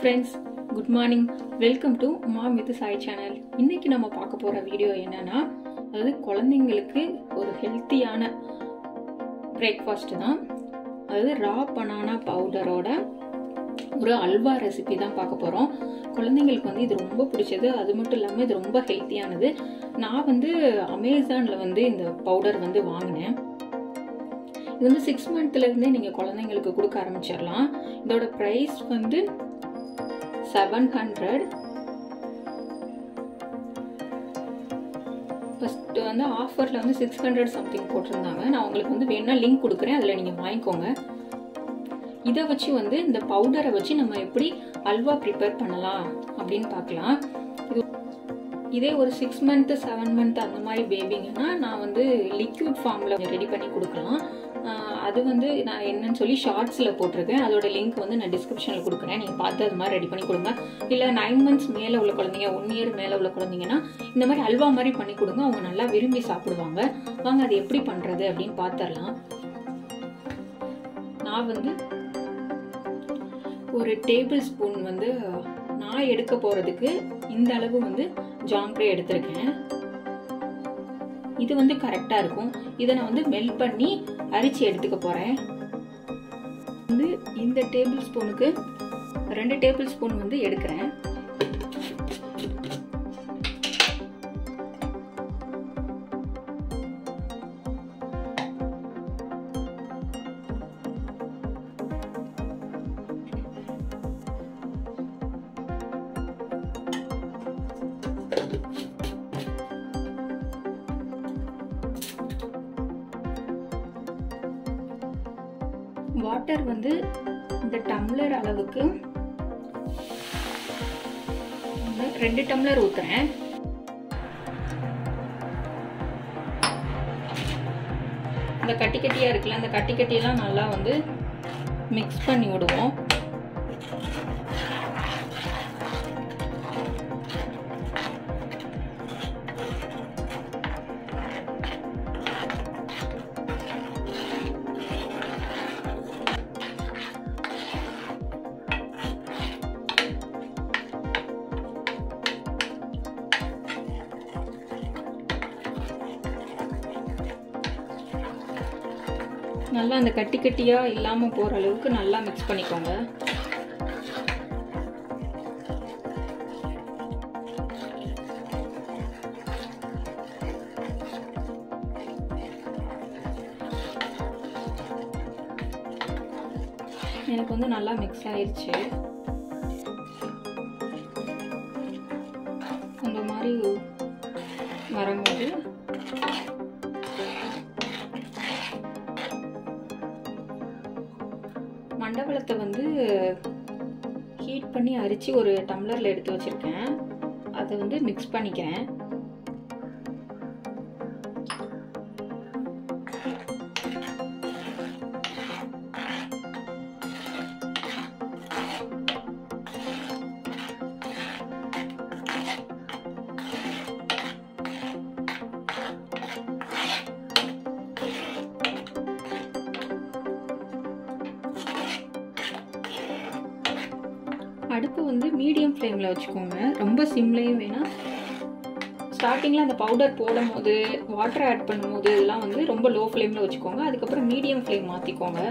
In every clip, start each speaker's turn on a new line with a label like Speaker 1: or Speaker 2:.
Speaker 1: friends good morning welcome to mom with Sai channel இன்னைக்கு நம்ம பார்க்க போகிற வீடியோ என்னன்னா அதாவது குழந்தைங்களுக்கு ஒரு ஹெல்த்தியான பிரேக்ஃபாஸ்ட் தான் அதாவது ரா பனானா பவுடரோட ஒரு அல்வா ரெசிபி தான் பார்க்க போகிறோம் குழந்தைங்களுக்கு வந்து இது ரொம்ப பிடிச்சது அது மட்டும் இல்லாமல் இது ரொம்ப ஹெல்த்தியானது நான் வந்து அமேசானில் வந்து இந்த பவுடர் வந்து வாங்கினேன் இது வந்து சிக்ஸ் மந்த்லேருந்தே நீங்கள் குழந்தைங்களுக்கு கொடுக்க ஆரம்பிச்சிடலாம் இதோட ப்ரைஸ் வந்து செவன் ஹண்ட்ரட் ஃபஸ்ட்டு வந்து ஆஃபரில் வந்து சிக்ஸ் ஹண்ட்ரட் சம்திங் போட்டிருந்தாங்க நான் உங்களுக்கு வந்து வேணா லிங்க் கொடுக்குறேன் அதில் நீங்கள் வாங்கிக்கோங்க இதை வச்சு வந்து இந்த பவுடரை வச்சு நம்ம எப்படி அல்வா ப்ரிப்பேர் பண்ணலாம் அப்படின்னு பார்க்கலாம் இது இதே ஒரு சிக்ஸ் மந்த்து செவன் மந்த் அந்த மாதிரி பேபிங்கன்னா நான் வந்து லிக்விட் ஃபார்மில் ரெடி பண்ணி கொடுக்கலாம் அது வந்து நான் என்னன்னு சொல்லி ஷார்ட்ஸில் போட்டிருக்கேன் அதோட லிங்க் வந்து நான் டிஸ்கிரிப்ஷனில் கொடுக்குறேன் நீங்கள் பார்த்து அது மாதிரி ரெடி பண்ணி கொடுங்க இல்லை நைன் மந்த்ஸ் மேலே உள்ள குழந்தைங்க ஒன் இயர் மேலே உள்ள குழந்தைங்கன்னா இந்த மாதிரி அல்வா மாதிரி பண்ணி கொடுங்க அவங்க நல்லா விரும்பி சாப்பிடுவாங்க வாங்க அது எப்படி பண்ணுறது அப்படின்னு பார்த்துடலாம் நான் வந்து ஒரு டேபிள் ஸ்பூன் வந்து நான் எடுக்க போகிறதுக்கு இந்த அளவு வந்து ஜாங்கிரே எடுத்திருக்கேன் இது வந்து கரெக்டாக இருக்கும் இதை நான் வந்து மெல்ட் பண்ணி அரிச்சு எடுத்துக்க போகிறேன் வந்து இந்த டேபிள் ஸ்பூனுக்கு ரெண்டு டேபிள் ஸ்பூன் வந்து எடுக்கிறேன் வாட்டர் வந்து இந்த டம்ளர் அளவுக்கு ரெண்டு டம்ளர் ஊத்துறேன் இந்த கட்டி கட்டியா இருக்குல்ல அந்த கட்டி கட்டியெல்லாம் நல்லா வந்து மிக்ஸ் பண்ணி விடுவோம் நல்லா அந்த கட்டி கட்டியாக இல்லாமல் போகிற அளவுக்கு நல்லா மிக்ஸ் பண்ணிக்கோங்க எனக்கு வந்து நல்லா மிக்ஸ் ஆயிடுச்சு அந்த மாதிரி வரும்போது மண்டபலத்தை வந்து ஹீட் பண்ணி அரிச்சு ஒரு டம்ளரில் எடுத்து வச்சுருக்கேன் அதை வந்து மிக்ஸ் பண்ணிக்கிறேன் அடுப்பு வந்து மீடியம் ஃப்ளேமில் வச்சுக்கோங்க ரொம்ப சிம்லேயும் வேணாம் ஸ்டார்டிங்கில் அந்த பவுடர் போடும் போது வாட்டர் ஆட் பண்ணும்போது இதெல்லாம் வந்து ரொம்ப லோ ஃப்ளேமில் வச்சுக்கோங்க அதுக்கப்புறம் மீடியம் ஃப்ளேம் மாற்றிக்கோங்க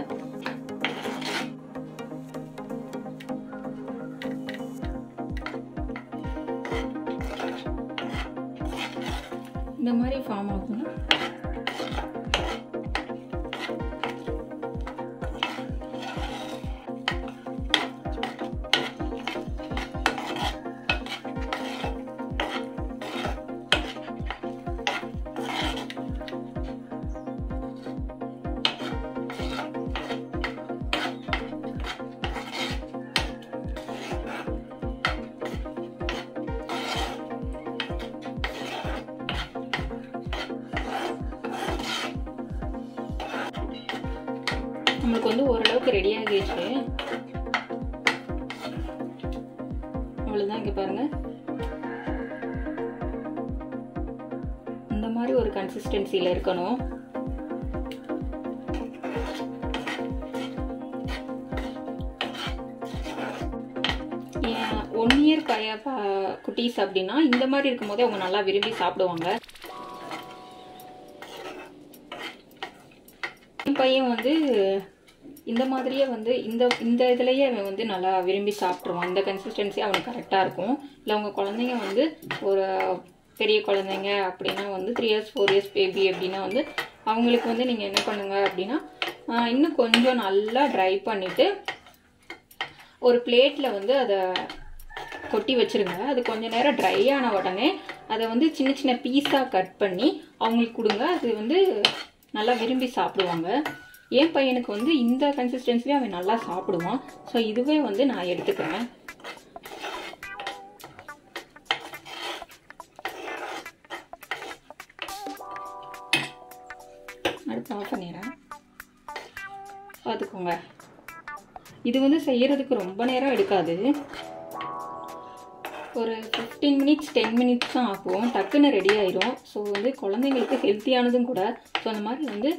Speaker 1: இந்த மாதிரி ஃபார்ம் ஆகும் நம்மளுக்கு வந்து ஓரளவுக்கு ரெடி ஆகிடுச்சு அவ்வளோதான் இங்கே பாருங்க இந்த மாதிரி ஒரு கன்சிஸ்டன்சியில் இருக்கணும் பைய ப- குட்டீஸ் அப்படின்னா இந்த மாதிரி இருக்கும்போதே அவங்க நல்லா விரும்பி சாப்பிடுவாங்க என் பையன் வந்து இந்த மாதிரியே வந்து இந்த இந்த இதுலயே அவன் வந்து நல்லா விரும்பி சாப்பிட்ருவான் இந்த கன்சிஸ்டன்சி அவனுக்கு கரெக்டாக இருக்கும் இல்லை அவங்க குழந்தைங்க வந்து ஒரு பெரிய குழந்தைங்க அப்படின்னா வந்து three years four years baby அப்படின்னா வந்து அவங்களுக்கு வந்து நீங்கள் என்ன பண்ணுங்க அப்படின்னா ஆஹ் இன்னும் கொஞ்சம் நல்லா ட்ரை பண்ணிவிட்டு ஒரு பிளேட்டில் வந்து அதை கொட்டி வச்சிருங்க அது கொஞ்ச நேரம் ட்ரை ஆன உடனே அதை வந்து சின்ன சின்ன பீஸாக கட் பண்ணி அவங்களுக்கு கொடுங்க அது வந்து நல்லா விரும்பி சாப்பிடுவாங்க என் பையனுக்கு வந்து இந்த கன்சிஸ்டன்சிலே அவன் நல்லா சாப்பிடுவான் ஸோ இதுவே வந்து நான் எடுத்துக்கிறேன் அடுத்து ஆஃப் பண்ணிடுறேன் பார்த்துக்கோங்க இது வந்து செய்யறதுக்கு ரொம்ப நேரம் எடுக்காது ஒரு ஃபிஃப்டீன் மினிட்ஸ் டென் மினிட்ஸ் தான் ஆகும் டக்குன்னு ரெடி ஆயிரும் ஸோ வந்து குழந்தைங்களுக்கு ஹெல்த்தியானதும் கூட ஸோ அந்த மாதிரி வந்து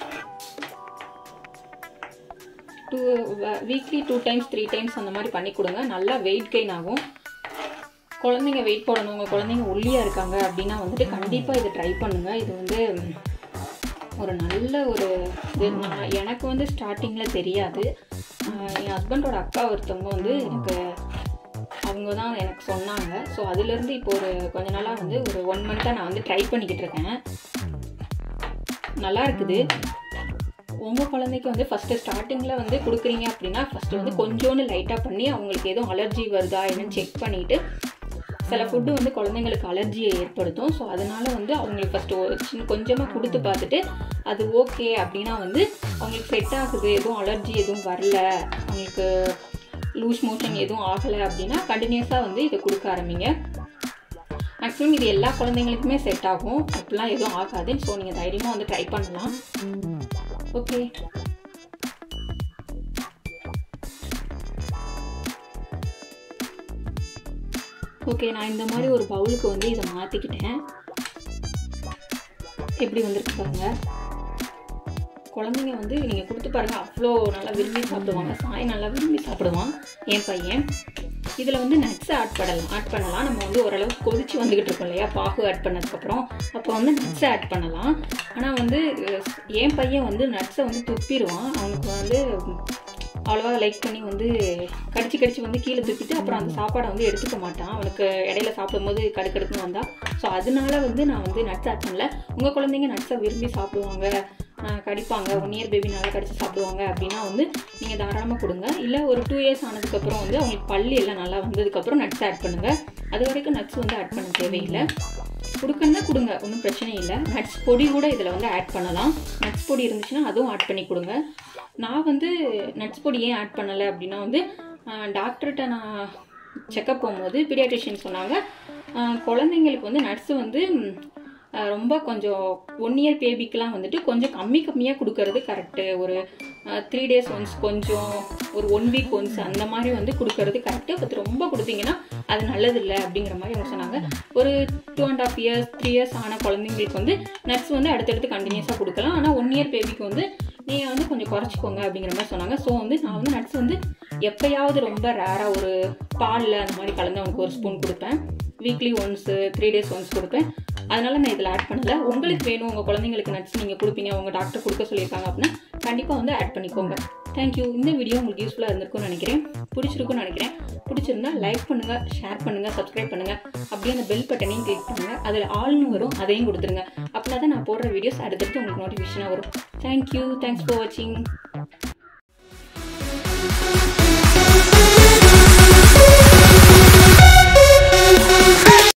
Speaker 1: two weekly two times three times அந்த மாதிரி பண்ணி கொடுங்க நல்லா வெயிட் கெயின் ஆகும் குழந்தைங்க வெயிட் போடணும் உங்கள் குழந்தைங்க ஒல்லியாக இருக்காங்க அப்படின்னா வந்துட்டு கண்டிப்பாக இதை ட்ரை பண்ணுங்கள் இது வந்து ம், ஒரு நல்ல ஒரு இது நான் எனக்கு வந்து ஸ்டார்டிங்கில் தெரியாது ஆஹ் என் ஹஸ்பண்டோட அக்கா ஒருத்தவங்க வந்து எனக்கு அவங்க தான் எனக்கு சொன்னாங்க ஸோ அதுலேருந்து இப்போ ஒரு கொஞ்ச நாளாக வந்து ஒரு ஒன் மந்த்தாக நான் வந்து ட்ரை பண்ணிக்கிட்டு இருக்கேன் நல்லா இருக்குது உங்கள் குழந்தைக்கு வந்து ஃபஸ்ட்டு ஸ்டார்டிங்கில் வந்து கொடுக்குறீங்க அப்படின்னா ஃபஸ்ட்டு வந்து கொஞ்சோண்டு லைட்டாக பண்ணி அவங்களுக்கு எதுவும் அலர்ஜி வருதா என்னன்னு செக் பண்ணிவிட்டு சில ஃபுட்டு வந்து குழந்தைங்களுக்கு அலர்ஜியை ஏற்படுத்தும் ஸோ அதனால வந்து அவங்களுக்கு ஃபஸ்ட்டு சின்ன கொஞ்சமாக கொடுத்து பார்த்துட்டு அது ஓகே அப்படின்னா வந்து அவங்களுக்கு செட் ஆகுது எதுவும் அலர்ஜி எதுவும் வரல அவங்களுக்கு லூஸ் மோஷன் எதுவும் ஆகலை அப்படின்னா கண்டினியூஸாக வந்து இதை கொடுக்க ஆரம்பிங்க மேக்ஸிமம் இது எல்லா குழந்தைங்களுக்குமே செட் ஆகும் அப்படிலாம் எதுவும் ஆகாது ஸோ நீங்கள் தைரியமாக வந்து ட்ரை பண்ணலாம் ஓகே ஓகே நான் இந்த மாதிரி ஒரு பவுலுக்கு வந்து இதை மாற்றிக்கிட்டேன் எப்படி வந்திருக்கு பாருங்க குழந்தைங்க வந்து நீங்கள் கொடுத்து பாருங்க அவ்வளோ நல்லா விரும்பி சாப்பிடுவாங்க சாய் நல்லா விரும்பி சாப்பிடுவான் என் பையன் இதில் வந்து நட்ஸ் ஆட் பண்ணலாம் ஆட் பண்ணலாம் நம்ம வந்து ஓரளவுக்கு கொதிச்சு வந்துக்கிட்டு இருக்கோம் இல்லையா பாகு ஆட் பண்ணதுக்கப்புறம் அப்போ வந்து நட்ஸ் ஆட் பண்ணலாம் ஆனால் வந்து அஹ், என் பையன் வந்து நட்ஸை வந்து துப்பிடுவான் அவனுக்கு வந்து அவ்வளோவா லைக் பண்ணி வந்து கடிச்சு கடிச்சு வந்து கீழே துப்பிட்டு அப்புறம் அந்த சாப்பாடை வந்து எடுத்துக்க மாட்டான் அவனுக்கு இடையில சாப்பிடும்போது கடுக்கடுக்குன்னு வந்தா ஸோ அதனால வந்து நான் வந்து நட்ஸ் ஆட் பண்ணல உங்கள் குழந்தைங்க நட்ஸை விரும்பி சாப்பிடுவாங்க ஆஹ் கடிப்பாங்க ஒன் இயர் பேபி நல்லா கடிச்சு சாப்பிடுவாங்க அப்படின்னா வந்து நீங்கள் தாராளமாக கொடுங்க இல்லை ஒரு டூ இயர்ஸ் ஆனதுக்கப்புறம் வந்து அவங்களுக்கு பல்லு எல்லாம் நல்லா வந்ததுக்கப்புறம் நட்ஸ் ஆட் பண்ணுங்கள் அது வரைக்கும் நட்ஸ் வந்து ஆட் பண்ண தேவையில்லை கொடுக்கணும்னா கொடுங்க ஒன்றும் பிரச்சனை இல்லை நட்ஸ் பொடி கூட இதில் வந்து ஆட் பண்ணலாம் நட்ஸ் பொடி இருந்துச்சுன்னா அதுவும் ஆட் பண்ணி கொடுங்க நான் வந்து நட்ஸ் பொடி ஏன் ஆட் பண்ணலை அப்படின்னா வந்து டாக்டர்கிட்ட நான் செக்கப் போகும்போது பீடியாட்ரிஷியன் சொன்னாங்க ஆஹ் குழந்தைங்களுக்கு வந்து நட்ஸ் வந்து ம், ஆஹ் ரொம்ப கொஞ்சம் ஒன் இயர் பேபிக்கெலாம் வந்துட்டு கொஞ்சம் கம்மி கம்மியாக கொடுக்கறது கரெக்டு ஒரு த்ரீ டேஸ் ஒன்ஸ் கொஞ்சம் ஒரு ஒன் வீக் ஒன்ஸ் அந்த மாதிரி வந்து கொடுக்கறது கரெக்டு பட் ரொம்ப கொடுத்தீங்கன்னா அது நல்லது இல்லை அப்படிங்கிற மாதிரி அவங்க சொன்னாங்க ஒரு two and half years three years ஆன குழந்தைங்களுக்கு வந்து நட்ஸ் வந்து அடுத்தடுத்து கண்டினியூஸாக கொடுக்கலாம் ஆனால் ஒன் இயர் பேபிக்கு வந்து நீங்கள் வந்து கொஞ்சம் குறைச்சிக்கோங்க அப்படிங்கிற மாதிரி சொன்னாங்க ஸோ வந்து நான் வந்து நட்ஸ் வந்து எப்பயாவது ரொம்ப ரேராக ஒரு பாலில் அந்த மாதிரி கலந்து அவனுக்கு ஒரு ஸ்பூன் கொடுப்பேன் weekly once three days once கொடுப்பேன் அதனால நான் இதில் ஆட் பண்ணல உங்களுக்கு வேணும் உங்கள் குழந்தைங்களுக்கு நட்ஸ் நீங்கள் கொடுப்பீங்க உங்கள் டாக்டர் கொடுக்க சொல்லியிருக்காங்க அப்படின்னா கண்டிப்பாக வந்து ஆட் பண்ணிக்கோங்க தேங்க்யூ இந்த வீடியோ உங்களுக்கு யூஸ்ஃபுல்லாக இருந்திருக்கும்னு நினைக்கிறேன் பிடிச்சிருக்கும்னு நினைக்கிறேன் பிடிச்சிருந்தா லைக் பண்ணுங்கள் ஷேர் பண்ணுங்கள் சப்ஸ்கிரைப் பண்ணுங்கள் அப்படியே அந்த பெல் பட்டனையும் கிளிக் பண்ணுங்கள் அதில் ஆல்னு வரும் அதையும் கொடுத்துருங்க அப்படின்னா தான் நான் போடுற வீடியோஸ் அடுத்தடுத்து உங்களுக்கு நோட்டிஃபிகேஷனாக வரும் தேங்க்யூ தேங்க்ஸ் ஃபார் வாட்சிங்